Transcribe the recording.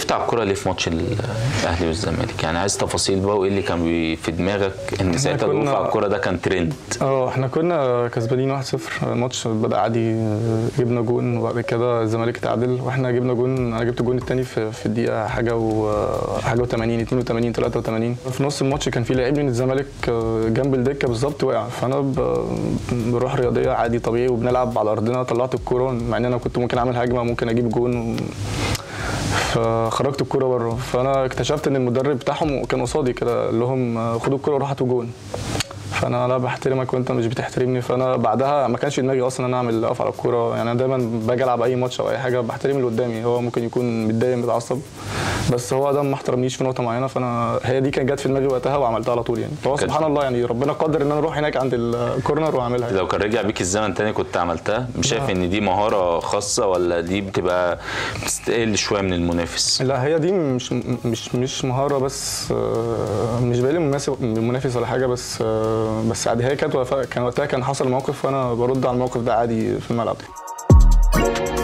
وقفت على الكوره ليه في ماتش الاهلي والزمالك يعني عايز تفاصيل بقى وايه اللي كان بي- في دماغك ان ساعتها الوقوف كنا- على الكوره ده كان ترند اه احنا كنا كسبانين 1-0 الماتش بدا عادي آه، جبنا جون وبعد كده الزمالك تعادل واحنا جبنا جون انا جبت الجون الثاني في في الدقيقه حاجه و حاجه و80 82 83 في نص الماتش كان في لعيب من الزمالك آه، جنب الدكه بالظبط وقع فانا ب- بروح رياضيه عادي طبيعي وبنلعب على ارضنا طلعت الكوره مع ان انا كنت ممكن اعمل هجمه ممكن اجيب جون و... فخرجت الكوره بره فانا اكتشفت ان المدرب بتاعهم كان قصادي كده قال لهم آه، خدوا الكوره وروحوا هاتوا جون فانا لا بحترمك وانت مش بتحترمني فانا بعدها ما كانش في دماغي اصلا ان انا اعمل اقف على الكوره يعني انا دايما باجي العب اي ماتش او اي حاجه بحترم اللي قدامي هو ممكن يكون متضايق متعصب بس هو ده ما احترمنيش في نقطه معينه فانا هي دي كانت جت في دماغي وقتها وعملتها على طول يعني فهو كانت- سبحان الله يعني ربنا قدر ان انا اروح هناك عند الكورنر واعملها يعني. لو كان رجع بيك الزمن تاني كنت عملتها مش شايف ان دي مهاره خاصه ولا دي بتبقى بتستقل شويه من المنافس لا هي دي مش مش مش مهاره بس آه، مش بالي مناسب منافس ولا حاجه بس آه، بس عادي هي كانت وقفة- كان وقتها كان حصل موقف وانا برد على الموقف ده عادي في الملعب